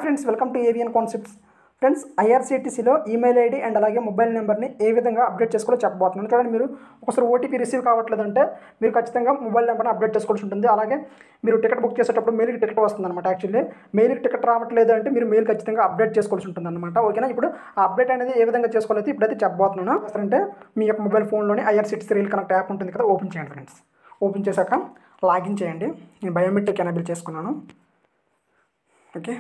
friends welcome to avian concepts friends ఐఆర్సీటీసీలో email ID and అలాగే mobile నెంబర్ని ఏ విధంగా అప్డేట్ చేసుకోవాలో చెప్పబోతున్నాను చూడండి మీరు ఒకసారి ఓటీపీ రిసీవ్ కావట్లేదంటే మీరు ఖచ్చితంగా మొబైల్ నెంబర్ని అప్డేట్ చేసుకోవాల్సి ఉంటుంది అలాగే మీరు టికెట్ బుక్ చేసేటప్పుడు మెయిల్కి టికెట్ వస్తుంది అనమాట యాక్చువల్లీ మెయిల్కి టికెట్ రావట్లేదు అంటే మీరు మెయిల్ ఖచ్చితంగా అప్డేట్ చేసుకోవాల్సి ఉంటుంది అనమాట ఓకేనా ఇప్పుడు ఆ అప్డేట్ అనేది ఏ విధంగా చేసుకోవాలైతే ఇప్పుడైతే చెప్పబోతున్నాను అంటే మీ యొక్క మొబైల్ ఫోన్లోని ఐఆర్సీటీసీ రీల్ కనెక్ట్ యాప్ ఉంటుంది కదా ఓపెన్ చేయండి ఫ్రెండ్స్ ఓపెన్ చేశాక లాగిన్ చేయండి నేను బయోమెట్రిక్ ఎనేబుల్ చేసుకున్నాను ఓకే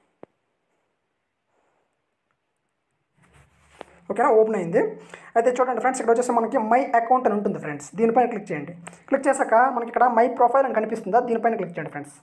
ఓకేనా ఓపెన్ అయింది అయితే చూడండి ఫ్రెండ్స్ ఇక్కడ వచ్చేసి మనకి మై అకౌంట్ అని ఉంటుంది ఫ్రెండ్స్ దీనిపైన క్లిక్ చేయండి క్లిక్ చేశాక మనకి ఇక్కడ మై ప్రొఫైల్ అని కనిపిస్తుందా దీనిపైన క్లిక్ చేయండి ఫ్రెండ్స్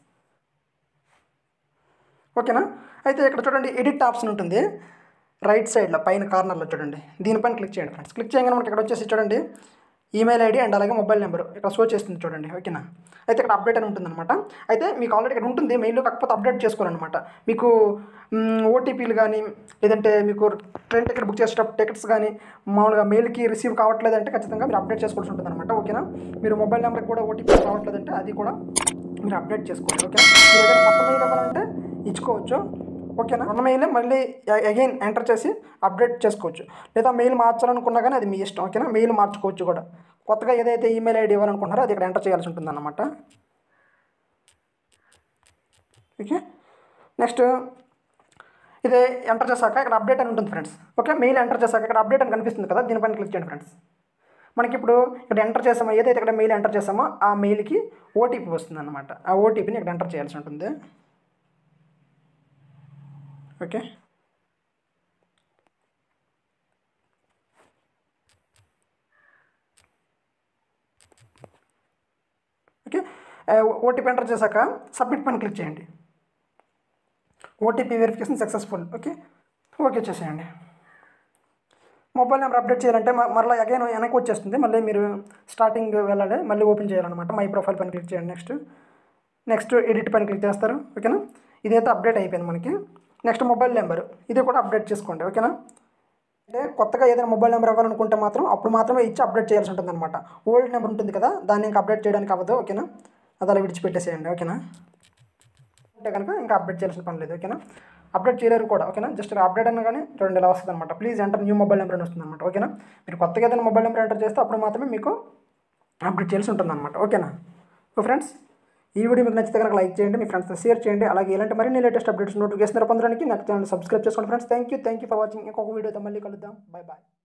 ఓకేనా అయితే ఇక్కడ చూడండి ఎడిట్ ఆప్షన్ ఉంటుంది రైట్ సైడ్లో పైన కార్నర్లో చూడండి దీనిపైన క్లిక్ చేయండి ఫ్రెండ్స్ క్లిక్ చేయగానే మనకి ఇక్కడ వచ్చేసి చూడండి ఈమెయిల్ ఐడి అండ్ అలాగే మొబైల్ నెంబర్ ఇక్కడ షో చేస్తుంది చూడండి ఓకేనా అయితే ఇక్కడ అప్డేట్ అని ఉంటుందన్నమాట అయితే మీకు ఆల్రెడీ ఇక్కడ ఉంటుంది మెయిల్ కాకపోతే అప్డేట్ చేసుకోవాలన్నమాట మీకు ఓటీపీలు కానీ లేదంటే మీకు ట్రైన్ టికెట్ బుక్ చేసేటప్పుడు టికెట్స్ కానీ మామూలుగా మెయిల్కి రిసీవ్ కావట్లేదంటే ఖచ్చితంగా మీరు అప్డేట్ చేసుకోవాల్సి ఉంటుంది అనమాట ఓకేనా మీరు మొబైల్ నెంబర్కి కూడా ఓటీపీ రావట్లేదంటే అది కూడా మీరు అప్డేట్ చేసుకోవాలి ఓకేనా మీరు ఏదైనా కొత్త మెయిల్ ఇవ్వాలంటే ఇచ్చుకోవచ్చు ఓకేనా ఉన్న మెయిల్ మళ్ళీ అగైన్ ఎంటర్ చేసి అప్డేట్ చేసుకోవచ్చు లేదా మెయిల్ మార్చాలనుకున్నా కానీ అది మీ ఇష్టం ఓకేనా మెయిల్ మార్చుకోవచ్చు కూడా కొత్తగా ఏదైతే ఈమెయిల్ ఐడి ఇవ్వాలనుకుంటున్నారో అది ఇక్కడ ఎంటర్ చేయాల్సి ఉంటుంది అన్నమాట ఓకే నెక్స్ట్ ఇది ఎంటర్ చేశాక ఇక్కడ అప్డేట్ అని ఉంటుంది ఫ్రెండ్స్ ఓకే మెయిల్ ఎంటర్ చేశాక ఇక్కడ అప్డేట్ అని కనిపిస్తుంది కదా దీనిపైన క్లిక్ చేయండి ఫ్రెండ్స్ మనకి ఇప్పుడు ఇక్కడ ఎంటర్ చేసామో ఏదైతే ఇక్కడ మెయిల్ ఎంటర్ చేసామో ఆ మెయిల్కి ఓటీపీ వస్తుంది అనమాట ఆ ఓటీపీని ఇక్కడ ఎంటర్ చేయాల్సి ఉంటుంది ఓకే ఓకే ఓటీపీ ఎంటర్ చేశాక సబ్మిట్ పైన క్లిక్ చేయండి OTP verification successful okay okay చేసేయండి మొబైల్ నెంబర్ అప్డేట్ చేయాలంటే మ- మరలా అగైన్ వెనక్కి వచ్చేస్తుంది మళ్ళీ మీరు స్టార్టింగ్ వెళ్ళాలి మళ్ళీ ఓపెన్ చేయాలన్నమాట మై ప్రొఫైల్ పైన క్లిక్ చేయండి నెక్స్ట్ నెక్స్ట్ ఎడిట్ పైన క్లిక్ చేస్తారు ఓకేనా ఇదైతే అప్డేట్ అయిపోయింది మనకి నెక్స్ట్ మొబైల్ నెంబర్ ఇది కూడా అప్డేట్ చేసుకోండి ఓకేనా అంటే కొత్తగా ఏదైనా మొబైల్ నెంబర్ ఇవ్వాలనుకుంటే మాత్రం అప్పుడు మాత్రమే ఇచ్చి అప్డేట్ చేయాల్సి ఉంటుంది అనమాట ఓల్డ్ నెంబర్ ఉంటుంది కదా దాన్ని ఇంకా అప్డేట్ చేయడానికి అవ్వదు ఓకేనా అది అలా విడిచిపెట్టేసేయండి ఓకేనా అంటే కనుక ఇంకా అప్డేట్ చేయాల్సిన పని లేదు ఓకేనా అప్డేట్ చేయలేరు కూడా ఓకేనా జస్ట్ అప్డేట్ అయినా కానీ చూడండి ఇలా వస్తుంది అనమాట please enter new mobile number అని వస్తుంది అనమాట ఓకేనా మీరు కొత్తగా ఏదైనా మొబైల్ నెంబర్ ఎంటర్ చేస్తే అప్పుడు మాత్రమే మీకు అప్డేట్ చేయాల్సి ఉంటుంది అనమాట ఓకేనా సో ఫ్రెండ్స్ ఈ వీడియో మీకు నచ్చితే కనుక లైక్ చేయండి మీ ఫ్రెండ్స్తో షేర్ చేయండి అలాగే ఇలాంటి మరిన్ని లేటెస్ట్ అప్డేట్స్ నోటిఫికేషన్ పొందడానికి నాకు ఛానల్ సబ్స్క్రైబ్ చేసుకోండి friends thank you thank you for watching ఇంకొక వీడియోతో మళ్ళీ కలుద్దాం బై బాయ్